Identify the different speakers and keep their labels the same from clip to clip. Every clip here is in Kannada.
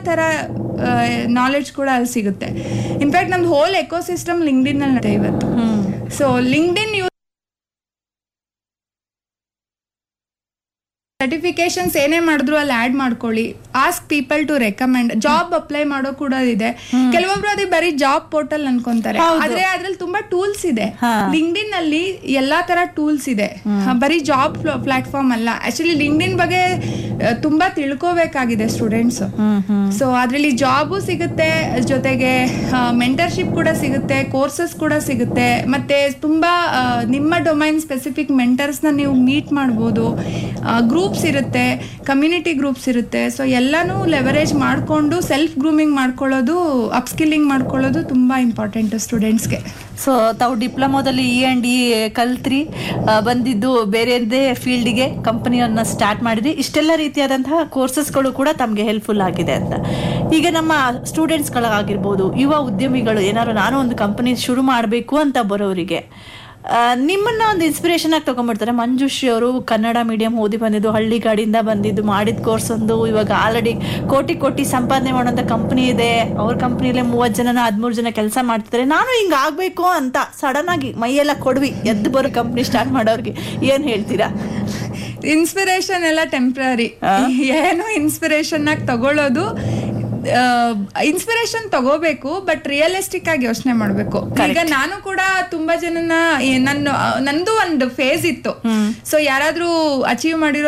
Speaker 1: ಥರ ನಾಲೆಡ್ಜ್ ಕೂಡ ಅಲ್ಲಿ ಸಿಗುತ್ತೆ ಇನ್ಫ್ಯಾಕ್ಟ್ ನಮ್ದು ಹೋಲ್ ಎಕೋಸಿಸ್ಟಮ್ ಲಿಂಕ್ಡಿನ್ ಅಲ್ಲಿ ಇವತ್ತು ಸೊ ಲಿಂಕ್ಡಿನ್ ಯೂ ಸರ್ಟಿಫಿಕೇಶನ್ಸ್ ಏನೇ ಮಾಡಿದ್ರು ಅಲ್ಲಿ ಆಡ್ ಮಾಡ್ಕೊಳ್ಳಿ ask people to recommend job apply ಮಾಡೋ ಕೂಡ ಇದೆ ಕೆಲವೊಬ್ರು ಅದೇ ಬರೀ ಜಾಬ್ ಪೋರ್ಟಲ್ ಅನ್ಕೊಂತಾರೆ ಆದ್ರೆ ಅದ್ರಲ್ಲಿ ತುಂಬಾ ಟೂಲ್ಸ್ ಇದೆ ಲಿಂಕ್ಡಿನ್ ಅಲ್ಲಿ ಎಲ್ಲಾ ತರ ಟೂಲ್ಸ್ ಇದೆ ಹ, ಬರೀ ಜಾಬ್ ಪ್ಲಾಟ್ಫಾರ್ಮ್ ಅಲ್ಲ ಆಕ್ಚುಲಿ ಲಿಂಕ್ಡಿನ್ ಬಗ್ಗೆ ಆ, ತುಂಬಾ ತಿಳ್ಕೋಬೇಕಾಗಿದೆ ಸ್ಟೂಡೆಂಟ್ಸ್ ಸೊ ಅದ್ರಲ್ಲಿ ಜಾಬು ಸಿಗುತ್ತೆ ಜೊತೆಗೆ ಮೆಂಟರ್ಶಿಪ್ ಕೂಡ ಸಿಗುತ್ತೆ ಕೋರ್ಸಸ್ ಕೂಡ ಸಿಗುತ್ತೆ ಮತ್ತೆ ತುಂಬಾ ಆ, ನಿಮ್ಮ ಡೊಮೈನ್ ಸ್ಪೆಸಿಫಿಕ್ ಮೆಂಟರ್ಸ್ ನ ನೀವು ಮೀಟ್ ಮಾಡ್ಬೋದು ಗ್ರೂಪ್ಸ್ ಇರುತ್ತೆ ಕಮ್ಯುನಿಟಿ ಗ್ರೂಪ್ಸ್ ಇರುತ್ತೆ ಸೊ ಎಲ್ಲಾನು ಲೆವರೇಜ್ ಮಾಡ್ಕೊಂಡು ಸೆಲ್ಫ್ ಗ್ರೂಮಿಂಗ್ ಮಾಡ್ಕೊಳ್ಳೋದು ಅಪ್ಸ್ಕಿಲ್ಲಿಂಗ್ ಮಾಡ್ಕೊಳ್ಳೋದು ತುಂಬಾ ಇಂಪಾರ್ಟೆಂಟ್ ಸ್ಟೂಡೆಂಟ್ಸ್ಗೆ
Speaker 2: ಸೊ ತಾವು ಡಿಪ್ಲೊಮೋದಲ್ಲಿ ಇ ಆ್ಯಂಡ್ ಇ ಕಲ್ತ್ರಿ ಆ, ಬಂದಿದ್ದು ಬೇರೆದೇ ಫೀಲ್ಡಿಗೆ ಕಂಪನಿಯನ್ನ ಸ್ಟಾರ್ಟ್ ಮಾಡಿದ್ರಿ ಇಷ್ಟೆಲ್ಲ ರೀತಿಯಾದಂತಹ ಕೋರ್ಸಸ್ಗಳು ಕೂಡ ತಮಗೆ ಹೆಲ್ಪ್ಫುಲ್ ಆಗಿದೆ ಅಂತ ಈಗ ನಮ್ಮ ಸ್ಟೂಡೆಂಟ್ಸ್ಗಳಾಗಿರ್ಬೋದು ಯುವ ಉದ್ಯಮಿಗಳು ಏನಾದ್ರು ನಾನು ಒಂದು ಕಂಪನಿ ಶುರು ಮಾಡಬೇಕು ಅಂತ ಬರೋರಿಗೆ ಆ, ನಿಮ್ಮನ್ನ ಒಂದು ಇನ್ಸ್ಪಿರೇಷನ್ ಆಗಿ ತಗೊಂಡ್ಬಿಡ್ತಾರೆ ಮಂಜುಶ್ರೀ ಅವರು ಕನ್ನಡ ಮೀಡಿಯಂ ಓದಿ ಬಂದಿದ್ದು ಹಳ್ಳಿ ಗಾಡಿಯಿಂದ ಬಂದಿದ್ದು ಮಾಡಿದ ಕೋರ್ಸ್ ಒಂದು ಇವಾಗ ಆಲ್ರೆಡಿ ಕೋಟಿ ಕೋಟಿ ಸಂಪಾದನೆ ಮಾಡೋಂಥ ಕಂಪನಿ ಇದೆ ಅವ್ರ ಕಂಪ್ನಿಲೇ ಮೂವತ್ತು ಜನನ ಹದಿಮೂರು ಜನ ಕೆಲಸ ಮಾಡ್ತಿದ್ದಾರೆ ನಾನು ಹಿಂಗೆ ಆಗಬೇಕು ಅಂತ ಸಡನ್ ಆಗಿ ಮೈಯೆಲ್ಲ ಕೊಡ್ವಿ ಎದ್ದು ಬರೋ ಕಂಪ್ನಿ ಸ್ಟಾರ್ಟ್ ಮಾಡೋರಿಗೆ ಏನು ಹೇಳ್ತೀರಾ
Speaker 1: ಇನ್ಸ್ಪಿರೇಷನ್ ಎಲ್ಲ ಟೆಂಪ್ರರಿ ಏನು ಇನ್ಸ್ಪಿರೇಷನ್ ಆಗಿ ತಗೊಳ್ಳೋದು ಇನ್ಸ್ಪಿರೇಷನ್ ತಗೋಬೇಕು ಬಟ್ ರಿಯಲಿಸ್ಟಿಕ್ ಆಗಿ ಯೋಚನೆ ಮಾಡ್ಬೇಕು ಈಗ ನಾನು ಕೂಡ ತುಂಬಾ ಜನನ ಏ- ನನ್ನ ನಂದು ಒಂದು ಫೇಸ್ ಇತ್ತು ಸೊ ಯಾರಾದ್ರೂ ಅಚೀವ್ ಮಾಡಿರೋ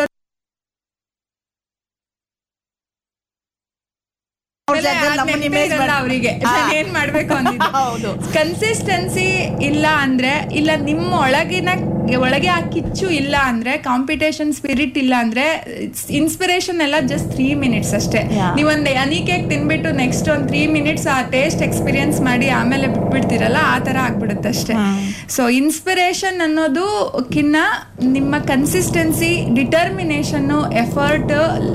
Speaker 2: ಅವ್ರ ಜಾಗದಲ್ಲಿ ನಮ್ಮನ್ನ image ಮಾಡಿ-
Speaker 1: ಅವರಿಗೆ ಏನ್ ಮಾಡ್ಬೇಕು ಅಂದಿದ್ದು
Speaker 2: ಹೌದು.
Speaker 1: ಕನ್ಸಿಸ್ಟೆನ್ಸಿ ಇಲ್ಲ ಅಂದ್ರೆ ಇಲ್ಲ ನಿಮ್ಮ ಒಳಗಿನ ಒಳಗೆ ಆ ಕಿಚ್ಚು ಇಲ್ಲ ಅಂದ್ರೆ ಕಾಂಪಿಟೇಷನ್ ಸ್ಪಿರಿಟ್ ಇಲ್ಲ ಅಂದ್ರೆ ಇನ್ಸ್ಪಿರೇಷನ್ ಎಲ್ಲ ಜಸ್ಟ್ ತ್ರೀ ಮಿನಿಟ್ಸ್ ಅಷ್ಟೇ
Speaker 2: Yeah.
Speaker 1: ನೀವೊಂದು ಹನಿ ಕೇಕ್ ತಿನ್ಬಿಟ್ಟು ನೆಕ್ಸ್ಟ್ ಒಂದ್ ತ್ರೀ ಮಿನಿಟ್ಸ್ ಆ ಟೇಸ್ಟ್ ಎಕ್ಸ್ಪೀರಿಯನ್ಸ್ ಮಾಡಿ ಆಮೇಲೆ ಬಿಟ್ಬಿಡ್ತೀರಲ್ಲ ಆ ತರ ಆಗ್ಬಿಡುತ್ತೆ ಅಷ್ಟೇ ಸೊ ಇನ್ಸ್ಪಿರೇಷನ್ ಅನ್ನೋದು ಕಿನ್ನ ನಿಮ್ಮ ಕನ್ಸಿಸ್ಟೆನ್ಸಿ ಡಿಟರ್ಮಿನೇಷನ್ ಎಫರ್ಟ್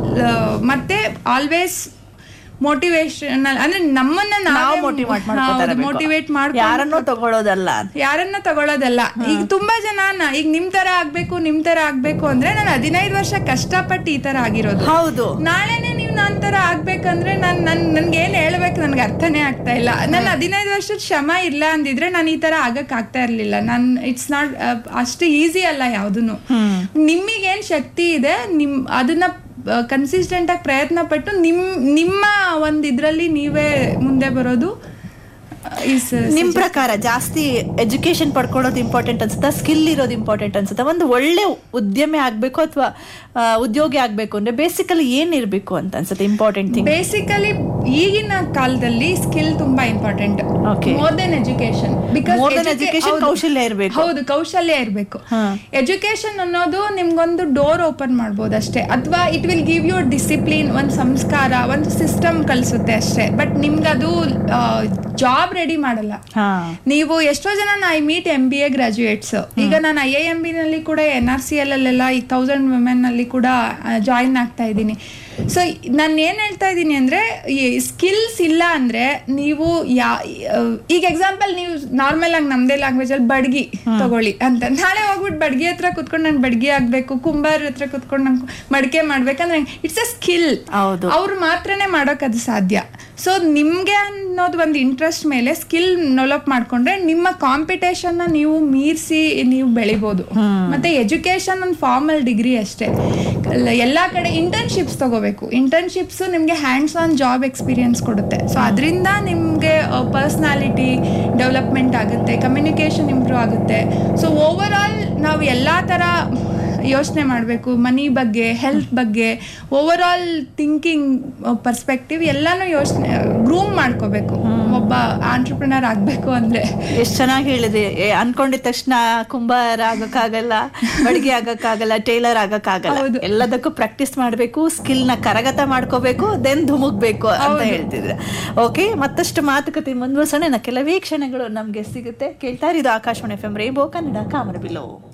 Speaker 1: ಮತ್ತೆ ಆಲ್ವೇಸ್ ಮೋಟಿವೇಶನ್ ಅಂದ್ರೆ ನಮ್ಮನ್ನ
Speaker 2: ನಾವು ಮೋಟಿವೇಟ್ ಮಾಡ್ಕೊತಾರೆ
Speaker 1: ಮೋಟಿವೇಟ್ ಮಾಡಿ
Speaker 2: ಯಾರನ್ನೂ ತಗೊಳ್ಳೋದಲ್ಲ
Speaker 1: ಯಾರನ್ನ ತಗೊಳ್ಳೋದಲ್ಲ ಈಗ ತುಂಬಾ ಜನ ನ- ಈಗ ನಿಮ್ ತರ ಆಗ್ಬೇಕು ನಿಮ್ ತರ ಆಗ್ಬೇಕು ಅಂದ್ರೆ ನಾನು ಹದಿನೈದು ವರ್ಷ ಕಷ್ಟಪಟ್ಟು ಈ ತರ ಆಗಿರೋದು
Speaker 2: ಹೌದು
Speaker 1: ನಾಳೆನೆ ನೀವು ನನ್ ತರ ಆಗ್ಬೇಕಂದ್ರೆ ನಾನ್ ನನ್ ನನ್ಗೆ ಏನ್ ಹೇಳ್ಬೇಕು ನನ್ಗೆ ಅರ್ಥನೇ ಆಗ್ತಾ ಇಲ್ಲ ನನ್ನ ಹದಿನೈದು ವರ್ಷದ ಶ್ರಮ ಇಲ್ಲ ಅಂದಿದ್ರೆ ನಾನು ಈ ತರ ಆಗಕ್ ಆಗ್ತಾ ಇರ್ಲಿಲ್ಲ ನನ್ ಇಟ್ಸ್ ನಾಟ್ ಅಷ್ಟು ಈಸಿ ಅಲ್ಲ ಯಾವ್ದೂನು ನಿಮಗೇನ್ ಶಕ್ತಿ ಇದೆ ನಿಮ್ ಅದನ್ನ ಕನ್ಸಿಸ್ಟೆಂಟ್ ಆಗಿ ಪ್ರಯತ್ನ ಪಟ್ಟು ನಿಮ್ ನಿಮ್ಮ ಒಂದ್ ಇದ್ರಲ್ಲಿ ನೀವೇ ಮುಂದೆ ಬರೋದು is
Speaker 2: ನಿಮ್ ಪ್ರಕಾರ ಜಾಸ್ತಿ ಎಜುಕೇಶನ್ ಪಡ್ಕೊಳ್ಳೋದು ಇಂಪಾರ್ಟೆಂಟ್ ಅನ್ಸುತ್ತಾ ಸ್ಕಿಲ್ ಇರೋದು ಇಂಪಾರ್ಟೆಂಟ್ ಅನ್ಸುತ್ತಾ ಒಂದು ಒಳ್ಳೆ ಉದ್ಯಮಿ ಆಗ್ಬೇಕು ಅಥವಾ ಉದ್ಯೋಗಿ ಆಗ್ಬೇಕು ಅಂದ್ರೆ ಬೇಸಿಕಲಿ ಏನ್ ಇರ್ಬೇಕು ಅಂತ ಅನ್ಸುತ್ತೆ ಇಂಪಾರ್ಟೆಂಟ್ ಥಿಂಗ್
Speaker 1: ಬೇಸಿಕಲಿ ಈಗಿನ ಕಾಲದಲ್ಲಿ ಸ್ಕಿಲ್ ತುಂಬಾ important
Speaker 2: Okay.
Speaker 1: More than education
Speaker 2: More than education, ಕೌಶಲ್ಯ ಇರ್ಬೇಕು.
Speaker 1: ಹೌದು ಕೌಶಲ್ಯ ಇರ್ಬೇಕು ಎಜುಕೇಶನ್ ಅನ್ನೋದು ನಿಮ್ಗೊಂದು ಡೋರ್ ಓಪನ್ ಮಾಡ್ಬೋದು ಅಷ್ಟೇ ಅಥವಾ it will give you discipline ಒಂದು ಸಂಸ್ಕಾರ ಒಂದು ಸಿಸ್ಟಮ್ ಕಲಿಸುತ್ತೆ ಅಷ್ಟೇ ಬಟ್ ನಿಮ್ಗದು ಜಾಬ್ ರೆಡಿ ಮಾಡಲ್ಲ
Speaker 2: ಹಾ
Speaker 1: ನೀವು ಎಷ್ಟೋ ಜನ I meet M B A graduates ಈಗ ನಾನು ಐ ಐ ಎಂ ಬಿ ನಲ್ಲಿ ಕೂಡ ಎನ್ ಆರ್ ಸಿ ಎಲ್ ಅಲ್ಲೆಲ್ಲ ಈ ತೌಸಂಡ್ ವುಮೆನ್ ನಲ್ಲಿ ಕೂಡ ಜಾಯಿನ್ ಆಗ್ತಾ ಇದ್ದೀನಿ ಸೊ ನಾನು ಏನ್ ಹೇಳ್ತಾ ಇದ್ದೀನಿ ಅಂದ್ರೆ ಸ್ಕಿಲ್ಸ್ ಇಲ್ಲ ಅಂದ್ರೆ ನೀವು ಯಾ ಈಗ ಎಕ್ಸಾಂಪಲ್ ನೀವು ನಾರ್ಮಲ್ ಆಗಿ ನಮ್ದೇ ಲ್ಯಾಂಗ್ವೇಜ್ ಅಲ್ಲಿ ಬಡ್ಗಿ ತಗೊಳ್ಳಿ ಅಂತ ನಾಳೆ ಹೋಗ್ಬಿಟ್ಟು ಬಡ್ಗಿ ಹತ್ರ ಕುತ್ಕೊಂಡು ನಾನು ಬಡ್ಗಿ ಆಗ್ಬೇಕು ಕುಂಬಾರ್ ಹತ್ರ ಕುತ್ಕೊಂಡು ನಂಗೆ ಮಡಿಕೆ ಮಾಡ್ಬೇಕಂದ್ರೆ ಇಟ್ಸ್ ಅ ಸ್ಕಿಲ್
Speaker 2: ಹೌದು.
Speaker 1: ಅವ್ರು ಮಾತ್ರನೇ ಮಾಡೋಕೆ ಅದು ಸಾಧ್ಯ ಸೊ ನಿಮ್ಗೆ ಅನ್ನೋದು ಒಂದು ಇಂಟ್ರೆಸ್ಟ್ ಮೇಲೆ ಸ್ಕಿಲ್ ಡೆವಲಪ್ ಮಾಡ್ಕೊಂಡ್ರೆ ನಿಮ್ಮ ಕಾಂಪಿಟೇಷನ್ ನ ನೀವು ಮೀರಿಸಿ ನೀವು ಬೆಳಿಬೋದು ಮತ್ತೆ ಎಜುಕೇಶನ್ ಒಂದು ಫಾರ್ಮಲ್ ಡಿಗ್ರಿ ಅಷ್ಟೇ ಅಲ್ಲ, ಎಲ್ಲಾ ಕಡೆ ಇಂಟರ್ನ್ಶಿಪ್ಸ್ ತಗೋಬೇಕು ಇಂಟರ್ನ್ಶಿಪ್ಸ್ ನಿಮ್ಗೆ ಹ್ಯಾಂಡ್ಸ್ ಆನ್ ಜಾಬ್ ಎಕ್ಸ್ಪೀರಿಯನ್ಸ್ ಕೊಡುತ್ತೆ ಸೊ ಅದರಿಂದ ನಿಮ್ಗೆ ಪರ್ಸ್ನಾಲಿಟಿ ಡೆವಲಪ್ಮೆಂಟ್ ಆಗುತ್ತೆ ಕಮ್ಯುನಿಕೇಶನ್ ಇಂಪ್ರೂವ್ ಆಗುತ್ತೆ ಸೊ ಓವರ್ ಆಲ್ ನಾವು ಎಲ್ಲಾ ತರ ಯೋಚನೆ ಮಾಡಬೇಕು ಮನಿ ಬಗ್ಗೆ ಹೆಲ್ತ್ ಬಗ್ಗೆ ಓವರ್ ಆಲ್ ಥಿಂಕಿಂಗ್ ಪರ್ಸ್ಪೆಕ್ಟಿವ್ ಎಲ್ಲಾನು ಯೋಚನೆ ಗ್ರೂಮ್ ಮಾಡ್ಕೋಬೇಕು ಒಬ್ಬ ಆಂಟ್ರಪ್ರಿನರ್ ಆಗಬೇಕು ಅಂದ್ರೆ
Speaker 2: ಎಷ್ಟ್ ಚೆನ್ನಾಗಿ ಹೇಳಿದೆ ಏ, ಅನ್ಕೊಂಡಿದ ತಕ್ಷಣ ಕುಂಬಾರ ಆಗಕ್ಕಾಗಲ್ಲ ಅಡಿಗೆ ಆಗಕ್ಕಾಗಲ್ಲ ಟೈಲರ್ ಆಗಕ್ಕಾಗಲ್ಲ
Speaker 1: ಹೌದು.
Speaker 2: ಎಲ್ಲದಕ್ಕೂ ಪ್ರಾಕ್ಟೀಸ್ ಮಾಡಬೇಕು ಸ್ಕಿಲ್ ನ ಕರಗತ ಮಾಡ್ಕೋಬೇಕು ದೆನ್ ಧುಮುಕ್ಬೇಕು ಅಂತ ಹೇಳ್ತಿದ್ರೆ ಓಕೆ ಮತ್ತಷ್ಟು ಮಾತುಕತೆ ಮುಂದುವರ್ಸೋಣ ಇನ್ನ ಕೆಲವೇ ಕ್ಷಣಗಳು ನಮ್ಗೆ ಸಿಗುತ್ತೆ ಕೇಳ್ತಾ ಇರೋದು Akashvani F M rainbow Kannada ಕಾಮರಬಿಲೋ